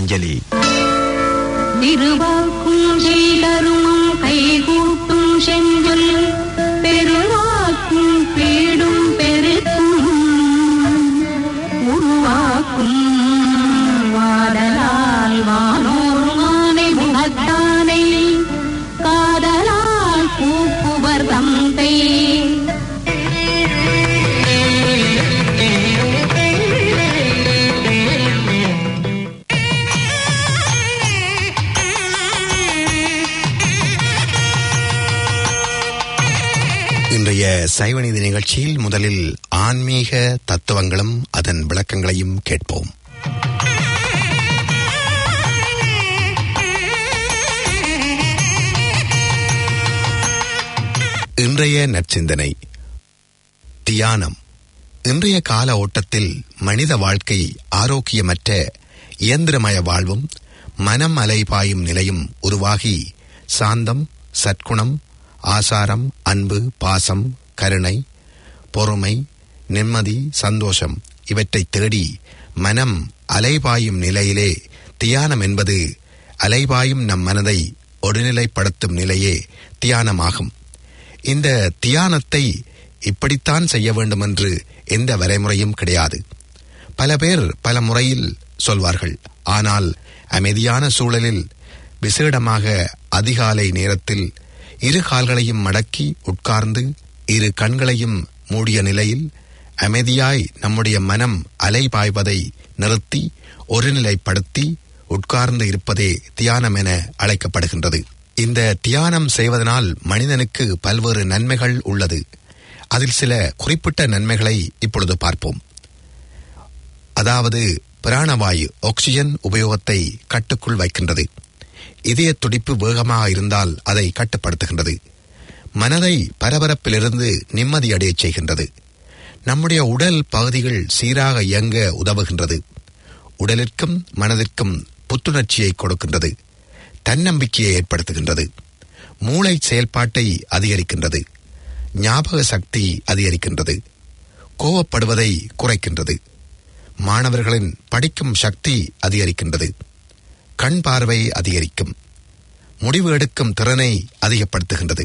அஞ்சலி திருவாக்கும் செய்தருமம் கைகூட்டும் செஞ்சொல் பெருவாக்கும் பீடும் பெருக்கும் உருவாக்கும் வாடலால் வானோர் மானை முகத்தானை காதலால் பூப்புவர் தந்தை இன்றைய சைவநீதி நிகழ்ச்சியில் முதலில் ஆன்மீக தத்துவங்களும் அதன் விளக்கங்களையும் கேட்போம் இன்றைய நற்சிந்தனை தியானம் இன்றைய கால ஓட்டத்தில் மனித வாழ்க்கை ஆரோக்கியமற்ற இயந்திரமய வாழ்வும் மனம் அலைபாயும் நிலையும் உருவாகி சாந்தம் சற்குணம் ஆசாரம் அன்பு பாசம் கருணை பொறுமை நிம்மதி சந்தோஷம் இவற்றை தேடி மனம் அலைபாயும் நிலையிலே தியானம் என்பது அலைபாயும் நம் மனதை ஒருநிலைப்படுத்தும் நிலையே தியானமாகும் இந்த தியானத்தை இப்படித்தான் செய்ய வேண்டும் என்று எந்த வரைமுறையும் கிடையாது பல பேர் பல முறையில் சொல்வார்கள் ஆனால் அமைதியான சூழலில் விசேடமாக அதிகாலை நேரத்தில் இரு கால்களையும் மடக்கி உட்கார்ந்து இரு கண்களையும் மூடிய நிலையில் அமைதியாய் நம்முடைய மனம் அலைபாய்வதை நிறுத்தி ஒருநிலைப்படுத்தி உட்கார்ந்து இருப்பதே தியானம் என அழைக்கப்படுகின்றது இந்த தியானம் செய்வதனால் மனிதனுக்கு பல்வேறு நன்மைகள் உள்ளது அதில் சில குறிப்பிட்ட நன்மைகளை இப்பொழுது பார்ப்போம் அதாவது பிராணவாயு ஆக்சிஜன் உபயோகத்தை கட்டுக்குள் வைக்கின்றது இதய துடிப்பு வேகமாக இருந்தால் அதை கட்டுப்படுத்துகின்றது மனதை பரபரப்பிலிருந்து நிம்மதியடையச் செய்கின்றது நம்முடைய உடல் பகுதிகள் சீராக இயங்க உதவுகின்றது உடலிற்கும் மனதிற்கும் புத்துணர்ச்சியை கொடுக்கின்றது தன்னம்பிக்கையை ஏற்படுத்துகின்றது மூளை செயல்பாட்டை அதிகரிக்கின்றது ஞாபக சக்தி அதிகரிக்கின்றது கோவப்படுவதை குறைக்கின்றது மாணவர்களின் படிக்கும் சக்தி அதிகரிக்கின்றது கண் பார்வை அதிகரிக்கும் முடிவு எடுக்கும் திறனை அதிகப்படுத்துகின்றது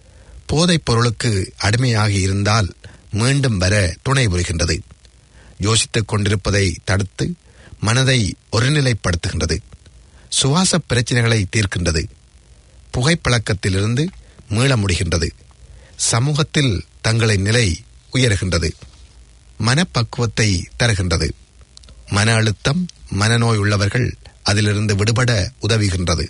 போதைப் பொருளுக்கு அடிமையாகி இருந்தால் மீண்டும் வர துணை புரிகின்றது யோசித்துக் கொண்டிருப்பதை தடுத்து மனதை ஒருநிலைப்படுத்துகின்றது சுவாச பிரச்சனைகளை தீர்க்கின்றது புகைப்பழக்கத்திலிருந்து மீள முடிகின்றது சமூகத்தில் தங்களின் நிலை உயர்கின்றது மனப்பக்குவத்தை தருகின்றது மன அழுத்தம் மனநோய் உள்ளவர்கள் அதிலிருந்து விடுபட உதவுகின்றது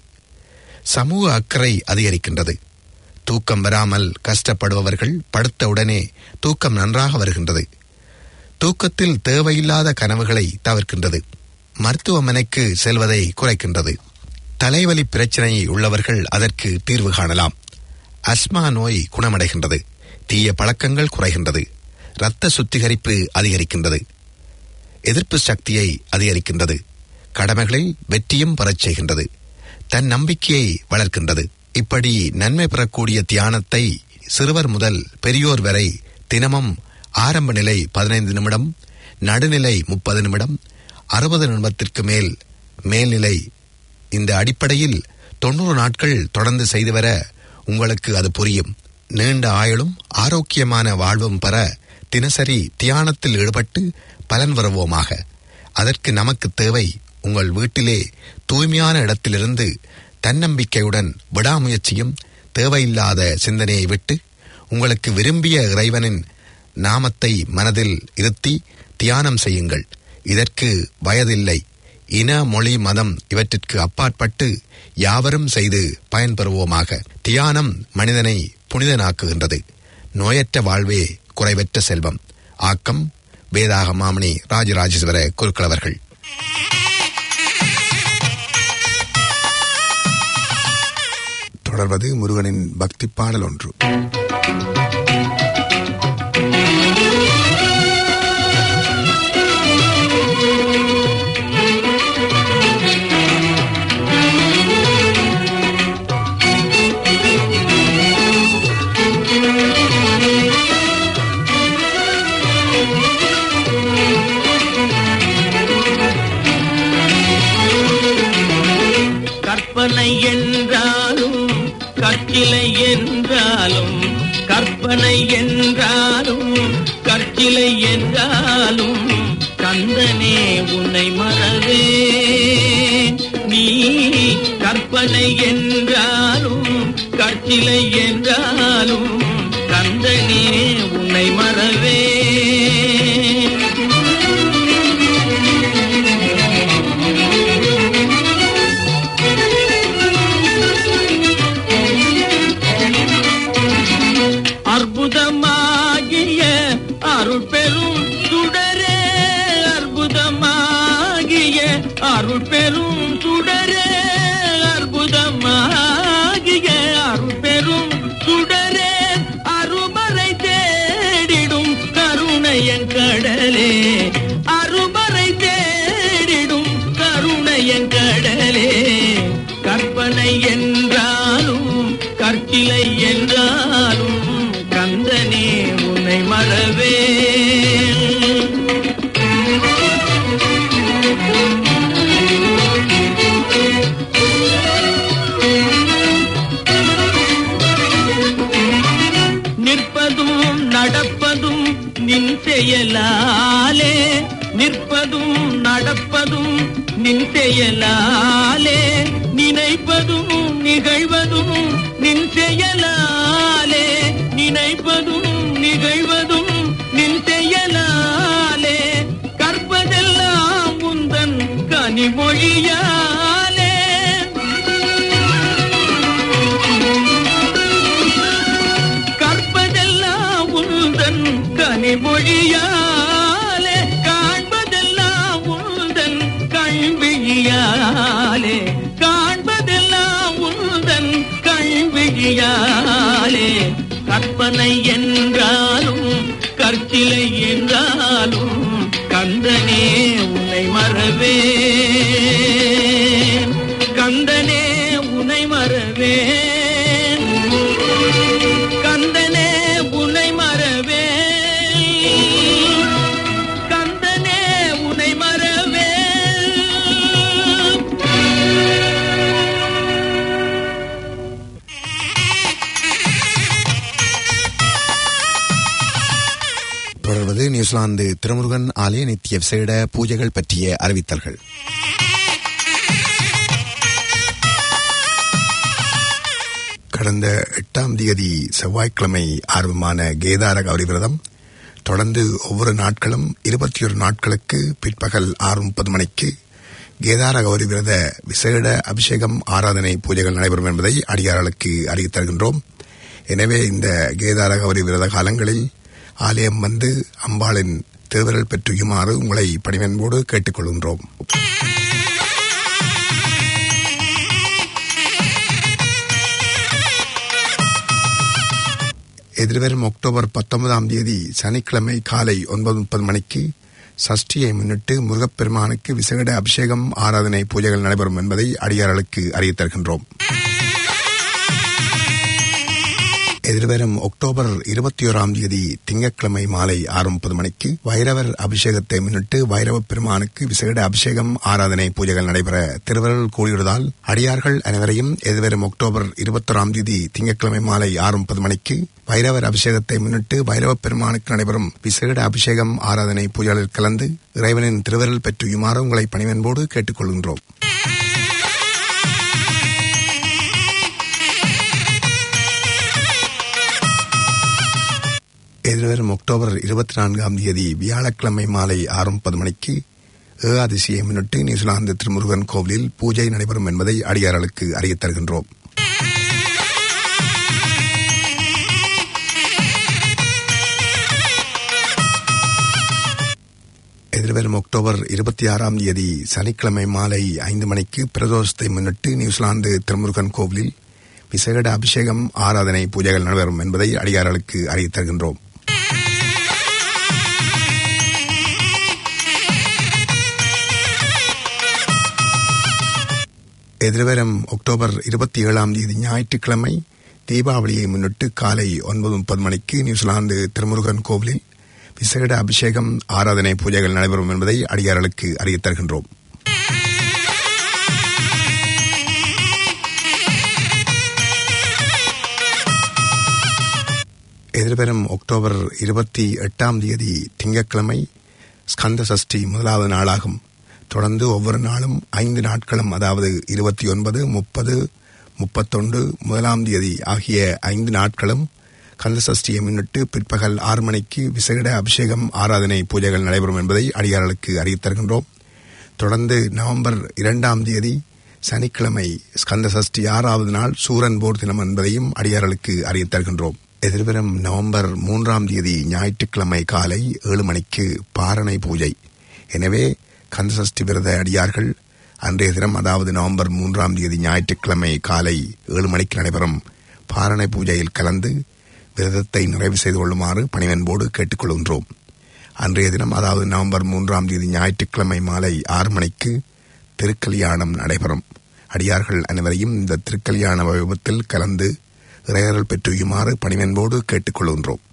சமூக அக்கறை அதிகரிக்கின்றது தூக்கம் வராமல் கஷ்டப்படுபவர்கள் படுத்த உடனே தூக்கம் நன்றாக வருகின்றது தூக்கத்தில் தேவையில்லாத கனவுகளை தவிர்க்கின்றது மருத்துவமனைக்கு செல்வதை குறைக்கின்றது தலைவலி பிரச்சனை உள்ளவர்கள் அதற்கு தீர்வு காணலாம் அஸ்மா நோய் குணமடைகின்றது தீய பழக்கங்கள் குறைகின்றது இரத்த சுத்திகரிப்பு அதிகரிக்கின்றது எதிர்ப்பு சக்தியை அதிகரிக்கின்றது கடமைகளில் வெற்றியும் பெறச் செய்கின்றது தன் நம்பிக்கையை வளர்க்கின்றது இப்படி நன்மை பெறக்கூடிய தியானத்தை சிறுவர் முதல் பெரியோர் வரை தினமும் ஆரம்ப நிலை பதினைந்து நிமிடம் நடுநிலை முப்பது நிமிடம் அறுபது நிமிடத்திற்கு மேல் மேல்நிலை இந்த அடிப்படையில் தொண்ணூறு நாட்கள் தொடர்ந்து செய்து வர உங்களுக்கு அது புரியும் நீண்ட ஆயுளும் ஆரோக்கியமான வாழ்வும் பெற தினசரி தியானத்தில் ஈடுபட்டு பலன் வருவோமாக அதற்கு நமக்கு தேவை உங்கள் வீட்டிலே தூய்மையான இடத்திலிருந்து தன்னம்பிக்கையுடன் விடாமுயற்சியும் தேவையில்லாத சிந்தனையை விட்டு உங்களுக்கு விரும்பிய இறைவனின் நாமத்தை மனதில் இருத்தி தியானம் செய்யுங்கள் இதற்கு வயதில்லை இன மொழி மதம் இவற்றிற்கு அப்பாற்பட்டு யாவரும் செய்து பயன்பெறுவோமாக தியானம் மனிதனை புனிதனாக்குகின்றது நோயற்ற வாழ்வே குறைவற்ற செல்வம் ஆக்கம் வேதாக மாமணி ராஜராஜேஸ்வர குருக்கள் அவர்கள் தொடர்வது முருகனின் பக்தி பாடல் ஒன்று Thank you. கற்பனை என்றாலும் கற்சிலை என்றாலும் கந்தனே உன்னை மறவே அற்புதமாகிய அருள் பெரும் சுடரே அற்புதமாகிய அருள் பெரும் சுடரே அற்புதமாகிய அருள் பெரும் சுடரே அருமறை தேடிடும் கருணையன் கடலே அருமறை தேடிடும் கருணையன் கடலே கற்பனை என்றாலும் கற்கிலை என்றாலும் கந்தனே உன்னை மறவே நிற்பதும் நடப்பதும் நின் செயலாலே நிற்பதும் நடப்பதும் நின் செயலாலே நினைப்பதும் நிகழ்வதும் நின் செயலாலே நினைப்பதும் நிகழ்வதும் நின் செயலாலே கற்பதெல்லாம் உந்தன் கனிமொழியாலே கற்பதெல்லாம் உந்தன் கனிமொழியாலே காண்பதெல்லாம் உந்தன் கண்விழியாலே காண்பதெல்லாம் உந்தன் கண்விழியாலே கற்பனை என்றாலும் கற்சிலை என்றாலும் கந்தனே உன்னை மறவே கந்தனே உன்னை மறவே கந்தனே உன்னை மறவே கந்தனே உன்னை மறவே தொடர்வது நியூசிலாந்து திருமுருகன் ஆலய நித்திய விசேட பூஜைகள் பற்றிய அறிவித்தல்கள் கடந்த எட்டாம் தேதி செவ்வாய்க்கிழமை ஆரம்பமான கேதார கௌரி விரதம் தொடர்ந்து ஒவ்வொரு நாட்களும் இருபத்தி ஒரு நாட்களுக்கு பிற்பகல் ஆறு முப்பது மணிக்கு கேதார கௌரி விரத விசேட அபிஷேகம் ஆராதனை பூஜைகள் நடைபெறும் என்பதை அடியார்களுக்கு அறிவித் தருகின்றோம் எனவே இந்த கேதார கௌரி விரத காலங்களில் ஆலயம் வந்து அம்பாளின் திருவிரல் பெற்றுயுமாறு உங்களை பணிவன்போடு கேட்டுக்கொள்கின்றோம் எதிர்வரும் அக்டோபர் பத்தொன்பதாம் தேதி சனிக்கிழமை காலை ஒன்பது முப்பது மணிக்கு சஷ்டியை முன்னிட்டு முருகப்பெருமானுக்கு விசேட அபிஷேகம் ஆராதனை பூஜைகள் நடைபெறும் என்பதை அடியார்களுக்கு அறிவித் தருகின்றோம் எதிர்வரும் அக்டோபர் இருபத்தி ஓராம் தேதி திங்கட்கிழமை மாலை ஆறு முப்பது மணிக்கு வைரவர் அபிஷேகத்தை முன்னிட்டு வைரவ பெருமானுக்கு விசேட அபிஷேகம் ஆராதனை பூஜைகள் நடைபெற திருவருள் கூடியுள்ளதால் அடியார்கள் அனைவரையும் எதிர்வரும் அக்டோபர் இருபத்தொராம் தேதி திங்கட்கிழமை மாலை ஆறு முப்பது மணிக்கு வைரவர் அபிஷேகத்தை முன்னிட்டு வைரவ பெருமானுக்கு நடைபெறும் விசேட அபிஷேகம் ஆராதனை பூஜைகளில் கலந்து இறைவனின் திருவருள் பெற்றுயுமாறு உங்களை பணிவன்போடு கேட்டுக்கொள்கின்றோம் எதிர்வரும் அக்டோபர் இருபத்தி நான்காம் தேதி வியாழக்கிழமை மாலை ஆறு முப்பது மணிக்கு ஏகாதசியை முன்னிட்டு நியூசிலாந்து திருமுருகன் கோவிலில் பூஜை நடைபெறும் என்பதை அடியார்களுக்கு அறியத் தருகின்றோம் எதிர்வரும் அக்டோபர் இருபத்தி ஆறாம் தேதி சனிக்கிழமை மாலை ஐந்து மணிக்கு பிரதோஷத்தை முன்னிட்டு நியூசிலாந்து திருமுருகன் கோவிலில் விசேட அபிஷேகம் ஆராதனை பூஜைகள் நடைபெறும் என்பதை அடியார்களுக்கு அறியத் தருகின்றோம் எதிர்வரும் அக்டோபர் இருபத்தி ஏழாம் தேதி ஞாயிற்றுக்கிழமை தீபாவளியை முன்னிட்டு காலை ஒன்பது முப்பது மணிக்கு நியூசிலாந்து திருமுருகன் கோவிலில் விசேட அபிஷேகம் ஆராதனை பூஜைகள் நடைபெறும் என்பதை அடியார்களுக்கு அறியத் தருகின்றோம் எதிர்வரும் அக்டோபர் இருபத்தி எட்டாம் தேதி திங்கட்கிழமை ஸ்கந்த சஷ்டி முதலாவது நாளாகும் தொடர்ந்து ஒவ்வொரு நாளும் ஐந்து நாட்களும் அதாவது இருபத்தி ஒன்பது முப்பது முப்பத்தொன்று முதலாம் தேதி ஆகிய ஐந்து நாட்களும் கந்தசஷ்டியை முன்னிட்டு பிற்பகல் ஆறு மணிக்கு விசேட அபிஷேகம் ஆராதனை பூஜைகள் நடைபெறும் என்பதை அடியார்களுக்கு அறிவித்தருகின்றோம் தொடர்ந்து நவம்பர் இரண்டாம் தேதி சனிக்கிழமை ஸ்கந்த சஷ்டி ஆறாவது நாள் சூரன் போர் தினம் என்பதையும் அடியார்களுக்கு அறிவித்தருகின்றோம் எதிர்வரும் நவம்பர் மூன்றாம் தேதி ஞாயிற்றுக்கிழமை காலை ஏழு மணிக்கு பாரணை பூஜை எனவே கந்தசஷ்டி விரத அடியார்கள் அன்றைய தினம் அதாவது நவம்பர் மூன்றாம் தேதி ஞாயிற்றுக்கிழமை காலை ஏழு மணிக்கு நடைபெறும் பாரணை பூஜையில் கலந்து விரதத்தை நிறைவு செய்து கொள்ளுமாறு பணிவன்போடு கேட்டுக்கொள்கின்றோம் அன்றைய தினம் அதாவது நவம்பர் மூன்றாம் தேதி ஞாயிற்றுக்கிழமை மாலை ஆறு மணிக்கு திருக்கல்யாணம் நடைபெறும் அடியார்கள் அனைவரையும் இந்த திருக்கல்யாண வைபவத்தில் கலந்து இறையர்கள் பெற்றுயுமாறு பணிவன்போடு கேட்டுக்கொள்கின்றோம்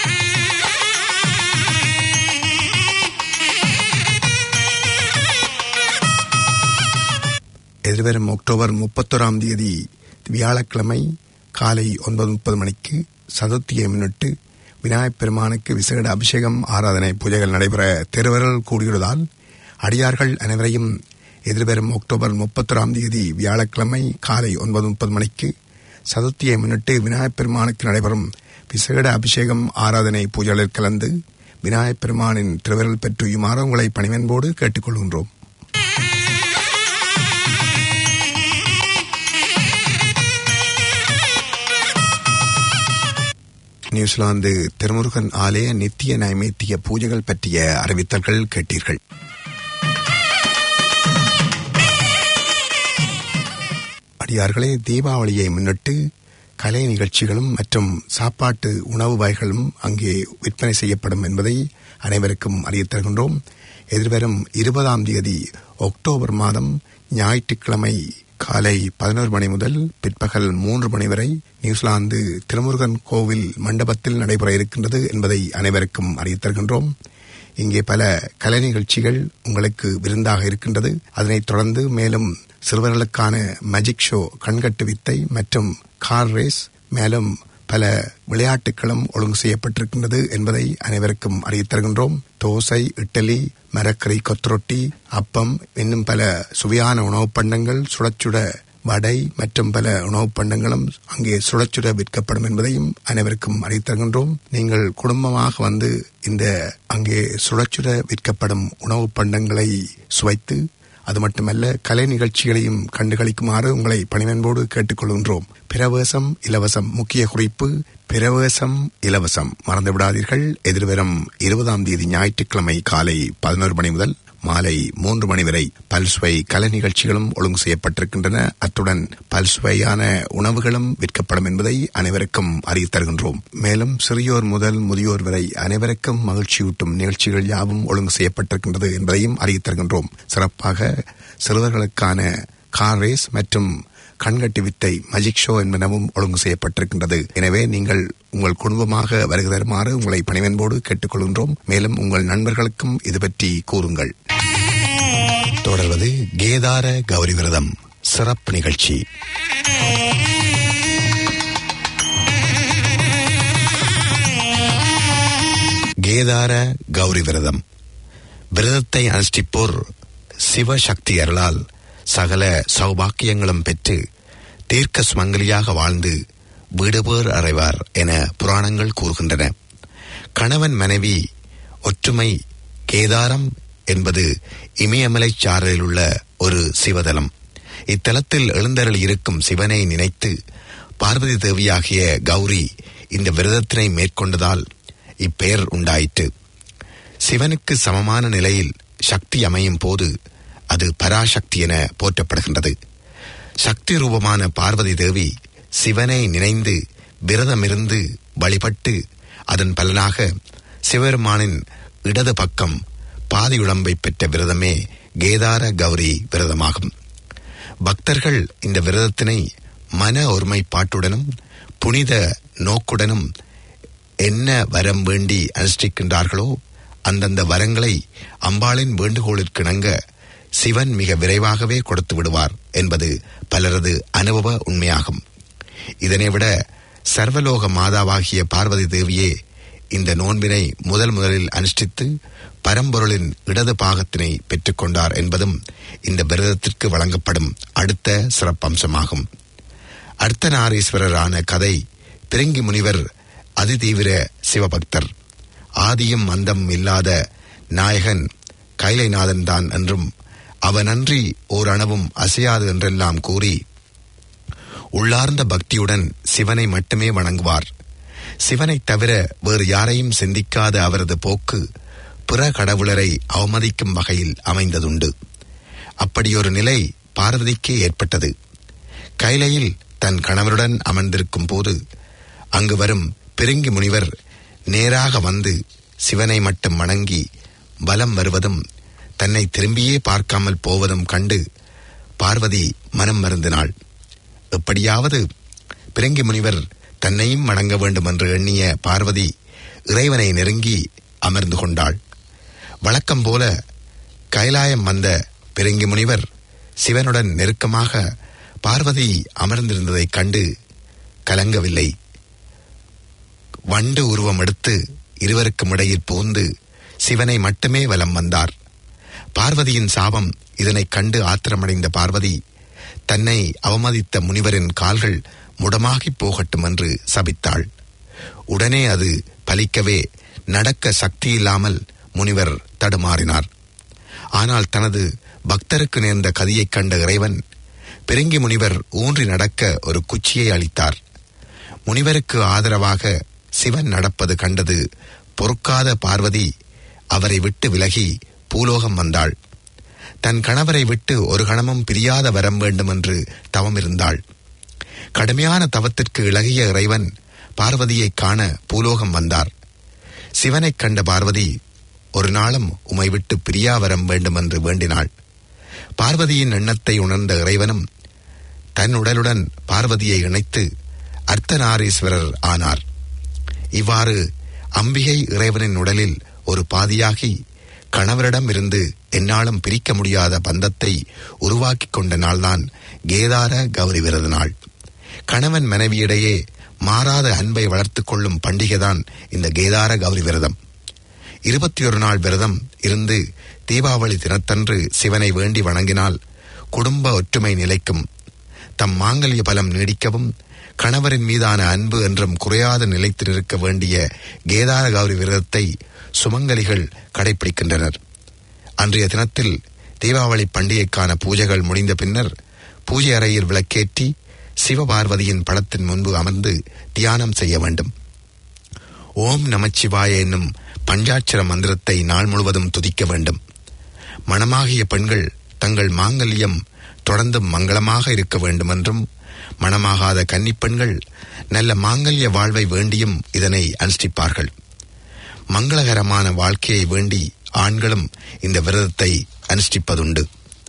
எதிர்வரும் அக்டோபர் முப்பத்தோராம் தேதி வியாழக்கிழமை காலை ஒன்பது முப்பது மணிக்கு சதுர்த்தியை முன்னிட்டு விநாயகப் பெருமானுக்கு விசேட அபிஷேகம் ஆராதனை பூஜைகள் நடைபெற திருவருள் கூடியுள்ளதால் அடியார்கள் அனைவரையும் எதிர்வரும் அக்டோபர் முப்பத்தொராம் தேதி வியாழக்கிழமை காலை ஒன்பது முப்பது மணிக்கு சதுர்த்தியை முன்னிட்டு விநாயகப் பெருமானுக்கு நடைபெறும் விசேட அபிஷேகம் ஆராதனை பூஜைகளில் கலந்து விநாயகப் பெருமானின் திருவருள் பெற்றுயுமாறு உங்களை பணிவன்போடு கேட்டுக்கொள்கின்றோம் நியூசிலாந்து திருமுருகன் ஆலய நித்திய நைவேத்திய பூஜைகள் பற்றிய அறிவித்தல்கள் கேட்டீர்கள் அடியார்களே தீபாவளியை முன்னிட்டு கலை நிகழ்ச்சிகளும் மற்றும் சாப்பாட்டு உணவு வகைகளும் அங்கே விற்பனை செய்யப்படும் என்பதை அனைவருக்கும் அறியத் தருகின்றோம் எதிர்வரும் இருபதாம் தேதி அக்டோபர் மாதம் ஞாயிற்றுக்கிழமை காலை பதினோரு மணி முதல் பிற்பகல் மூன்று மணி வரை நியூசிலாந்து திருமுருகன் கோவில் மண்டபத்தில் நடைபெற இருக்கின்றது என்பதை அனைவருக்கும் அறியத் தருகின்றோம் இங்கே பல கலை நிகழ்ச்சிகள் உங்களுக்கு விருந்தாக இருக்கின்றது அதனைத் தொடர்ந்து மேலும் சிறுவர்களுக்கான மேஜிக் ஷோ கண்கட்டு வித்தை மற்றும் கார் ரேஸ் மேலும் பல விளையாட்டுகளும் ஒழுங்கு செய்யப்பட்டிருக்கின்றது என்பதை அனைவருக்கும் அறியத் தருகின்றோம் தோசை இட்டலி மரக்கறி கொத்தரொட்டி அப்பம் இன்னும் பல சுவையான உணவுப் பண்டங்கள் சுடச்சுட வடை மற்றும் பல உணவுப் பண்டங்களும் அங்கே சுடச்சுட விற்கப்படும் என்பதையும் அனைவருக்கும் அறிவித்தருகின்றோம் நீங்கள் குடும்பமாக வந்து இந்த அங்கே சுடச்சுட விற்கப்படும் உணவுப் பண்டங்களை சுவைத்து அது மட்டுமல்ல கலை நிகழ்ச்சிகளையும் கண்டுகளிக்குமாறு உங்களை பணிவன்போடு கேட்டுக்கொள்கின்றோம் பிரவேசம் இலவசம் முக்கிய குறிப்பு பிரவேசம் இலவசம் மறந்து விடாதீர்கள் எதிர்வரும் இருபதாம் தேதி ஞாயிற்றுக்கிழமை காலை பதினோரு மணி முதல் மாலை மூன்று மணி வரை பல்சுவை கலை நிகழ்ச்சிகளும் ஒழுங்கு செய்யப்பட்டிருக்கின்றன அத்துடன் பல்சுவையான உணவுகளும் விற்கப்படும் என்பதை அனைவருக்கும் அறிவித் தருகின்றோம் மேலும் சிறியோர் முதல் முதியோர் வரை அனைவருக்கும் மகிழ்ச்சியூட்டும் நிகழ்ச்சிகள் யாவும் ஒழுங்கு செய்யப்பட்டிருக்கின்றது என்பதையும் அறிவித் தருகின்றோம் சிறப்பாக சிறுவர்களுக்கான கார் ரேஸ் மற்றும் கண்கட்டி வித்தை மஜிக் ஷோ என்பனவும் ஒழுங்கு செய்யப்பட்டிருக்கின்றது எனவே நீங்கள் உங்கள் குடும்பமாக வருகை தருமாறு உங்களை பணிவன்போடு கேட்டுக்கொள்கின்றோம் மேலும் உங்கள் நண்பர்களுக்கும் இது பற்றி கூறுங்கள் தொடர்வது கேதார கௌரி விரதம் சிறப்பு நிகழ்ச்சி கேதார கௌரி விரதம் விரதத்தை அனுஷ்டிப்போர் சிவசக்தி அருளால் சகல சௌபாக்கியங்களும் பெற்று தீர்க்க சுமங்கலியாக வாழ்ந்து வீடுபேர் அறைவார் என புராணங்கள் கூறுகின்றன கணவன் மனைவி ஒற்றுமை கேதாரம் என்பது இமயமலை சாரலில் உள்ள ஒரு சிவதலம் இத்தலத்தில் எழுந்தருள் இருக்கும் சிவனை நினைத்து பார்வதி தேவியாகிய கௌரி இந்த விரதத்தினை மேற்கொண்டதால் இப்பெயர் உண்டாயிற்று சிவனுக்கு சமமான நிலையில் சக்தி அமையும் போது அது பராசக்தி என போற்றப்படுகின்றது சக்தி ரூபமான பார்வதி தேவி சிவனை நினைந்து விரதமிருந்து வழிபட்டு அதன் பலனாக சிவபெருமானின் இடது பக்கம் பாதியுடம்பை பெற்ற விரதமே கேதார கௌரி விரதமாகும் பக்தர்கள் இந்த விரதத்தினை மன ஒருமைப்பாட்டுடனும் புனித நோக்குடனும் என்ன வரம் வேண்டி அனுஷ்டிக்கின்றார்களோ அந்தந்த வரங்களை அம்பாளின் வேண்டுகோளிற்கிணங்க சிவன் மிக விரைவாகவே கொடுத்து விடுவார் என்பது பலரது அனுபவ உண்மையாகும் இதனை விட சர்வலோக மாதாவாகிய பார்வதி தேவியே இந்த நோன்பினை முதல் முதலில் அனுஷ்டித்து பரம்பொருளின் இடது பாகத்தினை பெற்றுக்கொண்டார் என்பதும் இந்த விரதத்திற்கு வழங்கப்படும் அடுத்த சிறப்பம்சமாகும் அர்த்தநாரீஸ்வரரான கதை பிரிங்கி முனிவர் அதிதீவிர சிவபக்தர் ஆதியும் அந்தம் இல்லாத நாயகன் கைலைநாதன் தான் என்றும் அவனன்றி ஓர் அணவும் அசையாது என்றெல்லாம் கூறி உள்ளார்ந்த பக்தியுடன் சிவனை மட்டுமே வணங்குவார் சிவனைத் தவிர வேறு யாரையும் சிந்திக்காத அவரது போக்கு பிற கடவுளரை அவமதிக்கும் வகையில் அமைந்ததுண்டு அப்படியொரு நிலை பார்வதிக்கே ஏற்பட்டது கைலையில் தன் கணவருடன் அமர்ந்திருக்கும் போது அங்கு வரும் பிரிங்கி முனிவர் நேராக வந்து சிவனை மட்டும் வணங்கி பலம் வருவதும் தன்னை திரும்பியே பார்க்காமல் போவதும் கண்டு பார்வதி மனம் மருந்தினாள் எப்படியாவது பிறங்கி முனிவர் தன்னையும் வணங்க வேண்டும் என்று எண்ணிய பார்வதி இறைவனை நெருங்கி அமர்ந்து கொண்டாள் வழக்கம் போல கைலாயம் வந்த பிறங்கி முனிவர் சிவனுடன் நெருக்கமாக பார்வதி அமர்ந்திருந்ததைக் கண்டு கலங்கவில்லை வண்டு உருவம் எடுத்து இருவருக்கும் இடையில் புகுந்து சிவனை மட்டுமே வலம் வந்தார் பார்வதியின் சாபம் இதனைக் கண்டு ஆத்திரமடைந்த பார்வதி தன்னை அவமதித்த முனிவரின் கால்கள் முடமாகிப் போகட்டும் என்று சபித்தாள் உடனே அது பலிக்கவே நடக்க சக்தியில்லாமல் முனிவர் தடுமாறினார் ஆனால் தனது பக்தருக்கு நேர்ந்த கதியைக் கண்ட இறைவன் பெருங்கி முனிவர் ஊன்றி நடக்க ஒரு குச்சியை அளித்தார் முனிவருக்கு ஆதரவாக சிவன் நடப்பது கண்டது பொறுக்காத பார்வதி அவரை விட்டு விலகி பூலோகம் வந்தாள் தன் கணவரை விட்டு ஒரு கணமும் பிரியாத வரம் வேண்டும் என்று தவம் இருந்தாள் கடுமையான தவத்திற்கு இளகிய இறைவன் பார்வதியைக் காண பூலோகம் வந்தார் சிவனைக் கண்ட பார்வதி ஒரு நாளும் உமை விட்டு பிரியா வரம் வேண்டும் என்று வேண்டினாள் பார்வதியின் எண்ணத்தை உணர்ந்த இறைவனும் தன் உடலுடன் பார்வதியை இணைத்து அர்த்தநாரீஸ்வரர் ஆனார் இவ்வாறு அம்பிகை இறைவனின் உடலில் ஒரு பாதியாகி கணவரிடம் இருந்து என்னாலும் பிரிக்க முடியாத பந்தத்தை உருவாக்கிக் கொண்ட நாள்தான் கேதார கௌரி விரத நாள் கணவன் மனைவியிடையே மாறாத அன்பை வளர்த்துக் கொள்ளும் பண்டிகைதான் இந்த கேதார கௌரி விரதம் இருபத்தி ஒரு நாள் விரதம் இருந்து தீபாவளி தினத்தன்று சிவனை வேண்டி வணங்கினால் குடும்ப ஒற்றுமை நிலைக்கும் தம் மாங்கல்ய பலம் நீடிக்கவும் கணவரின் மீதான அன்பு என்றும் குறையாது நிலைத்து நிற்க வேண்டிய கேதார கௌரி விரதத்தை சுமங்கலிகள் கடைபிடிக்கின்றனர் அன்றைய தினத்தில் தீபாவளி பண்டிகைக்கான பூஜைகள் முடிந்த பின்னர் பூஜை அறையில் விளக்கேற்றி சிவபார்வதியின் படத்தின் முன்பு அமர்ந்து தியானம் செய்ய வேண்டும் ஓம் நமச்சிவாய என்னும் பஞ்சாட்சர மந்திரத்தை நாள் முழுவதும் துதிக்க வேண்டும் மணமாகிய பெண்கள் தங்கள் மாங்கல்யம் தொடர்ந்து மங்களமாக இருக்க வேண்டும் என்றும் மணமாகாத கன்னிப்பெண்கள் நல்ல மாங்கல்ய வாழ்வை வேண்டியும் இதனை அனுஷ்டிப்பார்கள் மங்களகரமான வாழ்க்கையை வேண்டி ஆண்களும் இந்த விரதத்தை அனுஷ்டிப்பதுண்டு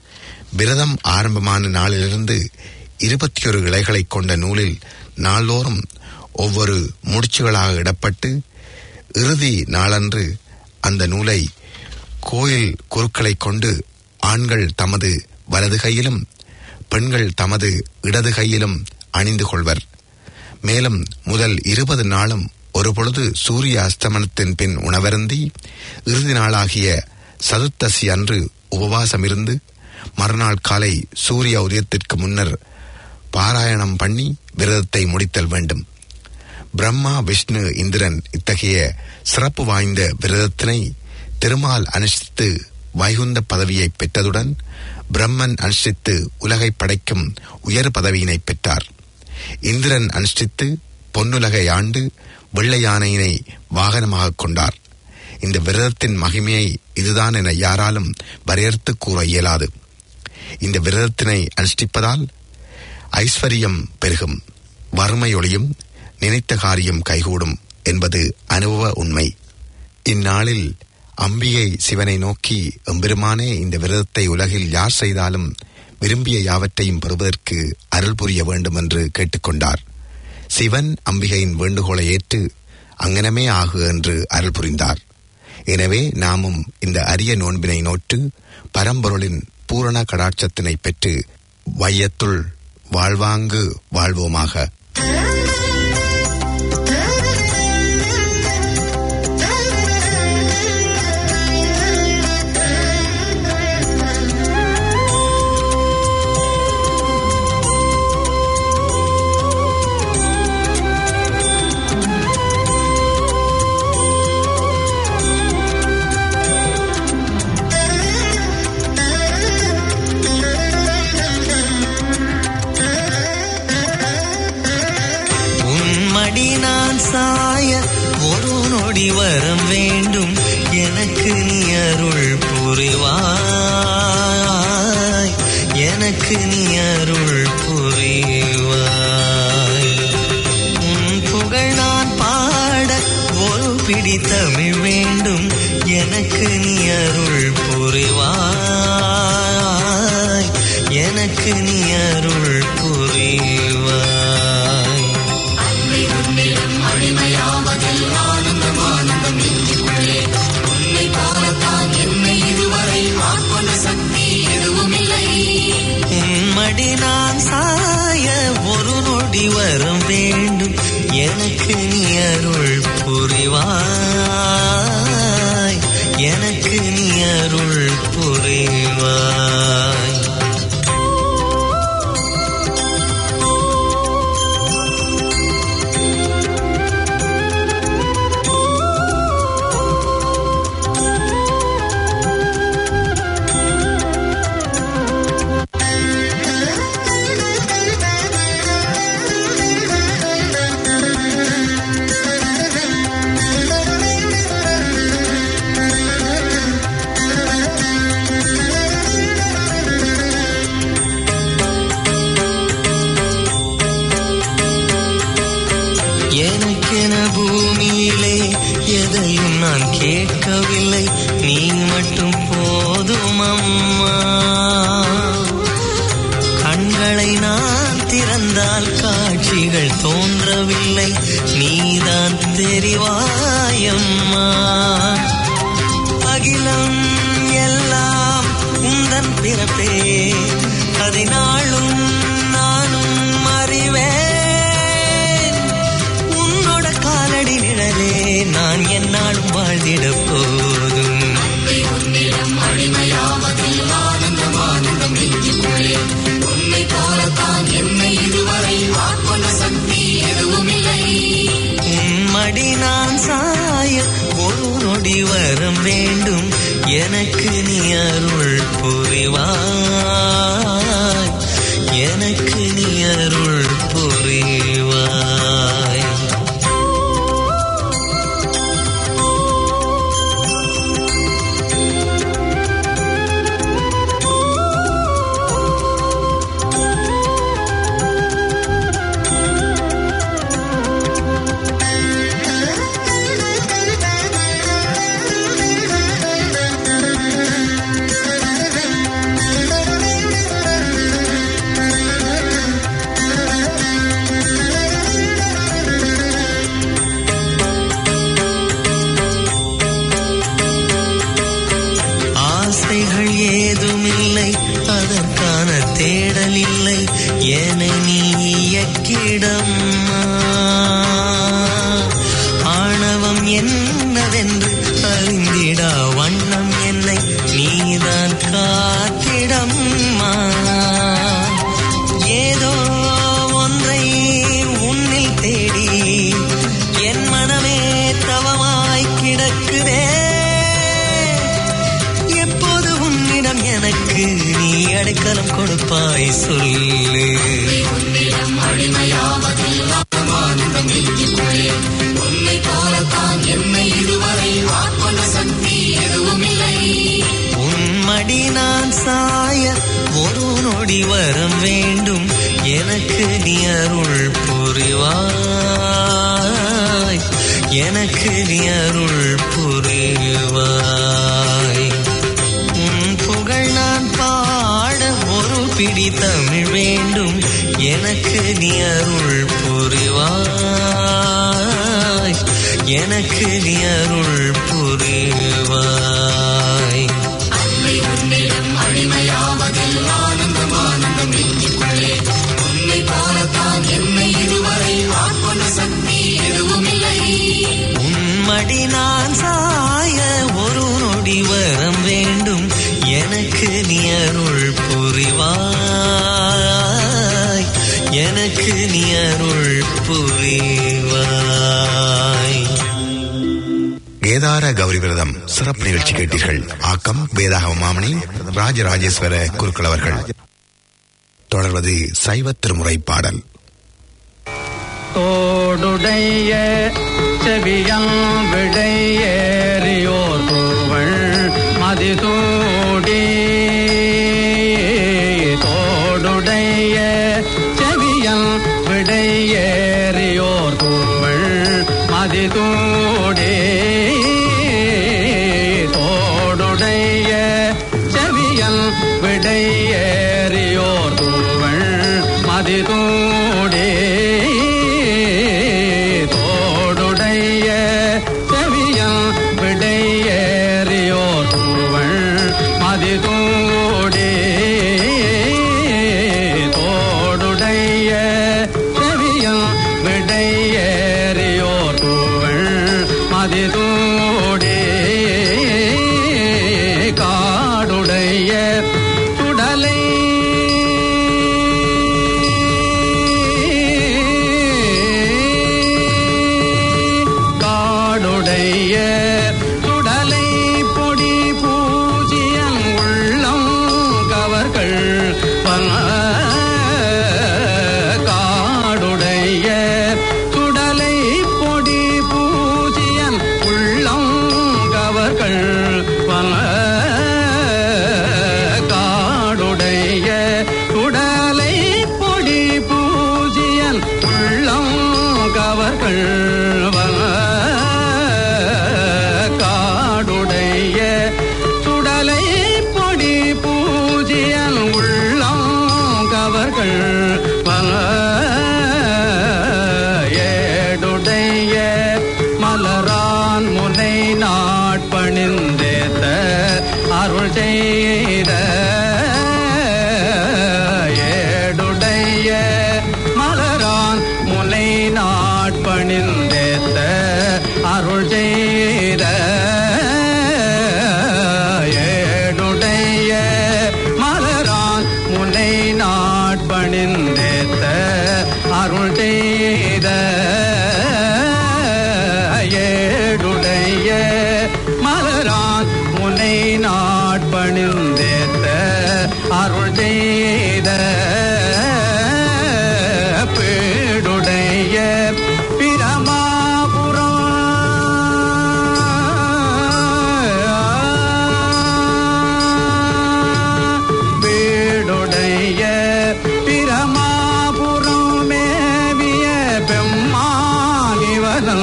விரதம் ஆரம்பமான நாளிலிருந்து இருபத்தி ஒரு இலைகளைக் கொண்ட நூலில் நாள்தோறும் ஒவ்வொரு முடிச்சுகளாக இடப்பட்டு இறுதி நாளன்று அந்த நூலை கோயில் குருக்களைக் கொண்டு ஆண்கள் தமது வலது கையிலும் பெண்கள் தமது இடது கையிலும் அணிந்து கொள்வர் மேலும் முதல் இருபது நாளும் ஒரு பொழுது சூரிய அஸ்தமனத்தின் பின் உணவருந்தி இறுதி நாளாகிய சதுர்த்தசி அன்று உபவாசம் இருந்து மறுநாள் காலை சூரிய உதயத்திற்கு முன்னர் பாராயணம் பண்ணி விரதத்தை முடித்தல் வேண்டும் பிரம்மா விஷ்ணு இந்திரன் இத்தகைய சிறப்பு வாய்ந்த விரதத்தினை திருமால் அனுஷ்டித்து வைகுந்த பதவியை பெற்றதுடன் பிரம்மன் அனுஷ்டித்து உலகை படைக்கும் உயர் பதவியினை பெற்றார் இந்திரன் அனுஷ்டித்து பொன்னுலகை ஆண்டு வெள்ளை யானையினை வாகனமாக கொண்டார் இந்த விரதத்தின் மகிமையை இதுதான் என யாராலும் வரையறுத்து கூற இயலாது இந்த விரதத்தினை அனுஷ்டிப்பதால் ஐஸ்வர்யம் பெருகும் வறுமை ஒளியும் நினைத்த காரியம் கைகூடும் என்பது அனுபவ உண்மை இந்நாளில் அம்பிகை சிவனை நோக்கி எம்பெருமானே இந்த விரதத்தை உலகில் யார் செய்தாலும் விரும்பிய யாவற்றையும் பெறுவதற்கு அருள் புரிய வேண்டும் என்று கேட்டுக்கொண்டார் சிவன் அம்பிகையின் வேண்டுகோளை ஏற்று அங்கனமே ஆகு என்று அருள் புரிந்தார் எனவே நாமும் இந்த அரிய நோன்பினை நோட்டு பரம்பொருளின் பூரண கடாட்சத்தினை பெற்று வையத்துள் வாழ்வாங்கு வாழ்வோமாக நான் சாய ஒரு நொடி வரம் வேண்டும் எனக்கு நீ அருள் புரிவாய் எனக்கு நீ அருள் புரிவாய் உன் புகழ் நான் பாட ஒரு பிடி தமிழ் வேண்டும் எனக்கு நீ அருள் புரிவாய் எனக்கு நீ அருள் புரிவாய் உம்மடி நான் சாய ஒரு நொடி வரம் வேண்டும் எனக்கு நீ அருள் புரிவாய் எனக்கு நீ அருள் புரிவாய் எனக்கென பூமியிலே எதையும் நான் கேட்கவில்லை நீ மட்டும் போதும் அம்மா கண்களை நான் திறந்தால் காட்சிகள் தோன்றவில்லை நீதான் தெரிவாயம்மா அகிலம் எல்லாம் உந்தன் பிறப்பே அதை நாளும் நானும் அறிவேன் உன்னோட காலடி நிழலே நான் என்னாலும் வாழ்ந்திட போதும் உம்மடி நான் சாய ஒரு நொடி வரம் வேண்டும் எனக்கு நீ அருள் புரிவாய் எனக்கு நீ அருள் புரிவாய் ஆசைகள் ஏதுமில்லை அதற்கான தேடல் இல்லை என நீ இயக்கிடம்மா ஆணவம் என்னவென்று அறிந்திடா வண்ணம் என்னை நீதான் காத்திடம்மா ஏதோ ஒன்றை உன்னில் தேடி என் மனமே தவமாய் கிடக்குதே எப்போது உன்னிடம் எனக்கு நீ அடைக்கலம் கொடுப்பாய் சொல்லு உன்மடி நான் சாய ஒரு நொடி வரம் வேண்டும் எனக்கு நீ அருள் புரிவாய் எனக்கு நீ அருள் புரிவாய் உன் புகழ் நான் பாட ஒரு பிடி தமிழ் வேண்டும் எனக்கு நீ அருள் புரிவாய் எனக்கு நீ அருள் புரிவாய் உன்மடி நான் சாய ஒரு நொடி வரம் வேண்டும் எனக்கு நீ அருள் புரிவாய் எனக்கு நீ அருள் புரிவாய் கேதார கௌரி விரதம் சிறப்பு நிகழ்ச்சி கேட்டீர்கள் ஆக்கம் வேதாகவ மாமணி ராஜராஜேஸ்வர குருக்கள் அவர்கள் தொடர்வது சைவ திருமுறை பாடல் தோழ தோடுடைய செவியம் விடையேறியோர் தூவள் மதிசூடி தோடுடைய செவியம் விடையேறியோர் தூவள் மதிசூடி தோடுடைய செவியல் விடையேறியோர் தூவள் மதிதூடே தோடுடைய செவியல் விடையேறியோர் தூவள் மதிதூடே தோடுடைய செவியல் விடையேறியோர் தூவள் மதிதூடே காடுடைய சுடலை காடுடைய சுடலை பொடி பூஜியன் உள்ளம் கவர்கள் பல காடுடைய சுடலை பொடி பூஜியன் உள்ளம் கவர்கள் பல காடுடைய சுடலை பொடி பூஜியன் உள்ளம் கவர்கள் பல காடுடைய சுடலை பொடி பூஜியன் உள்ளம் கவர்கள் பல ஏடுடைய மலரான் முனை நாட்பணிந்தேத்த அருள் செய்த ஏடுடைய மலரான் முனை நாட்பணிந்தேத்த அருள் செய்த ஏடுடைய மலரான் முனை நாட்பணிந்தேத்த அருள் செய்த ஏடுடைய மலரான் முனை நாட்பணிந்தேத்த அருள் செய்த பீடுடைய பிரமாபுரம் வீடுடைய பிரமாபுரம் மேவிய பெம்மானிவனும்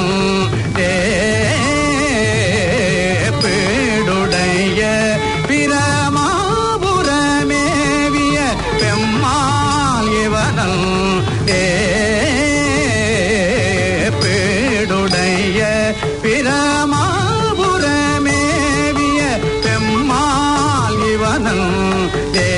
பீடுடைய பிரமாபுரமேவிய பெம்மாள் இவனும் பீடுடைய பிரமாபுரமேவிய பெம்மாள் இவனும் ஏ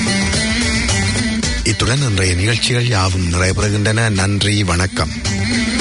இத்துடன் இன்றைய நிகழ்ச்சிகள் யாவும் நிறைவு பெறுகின்றன நன்றி வணக்கம்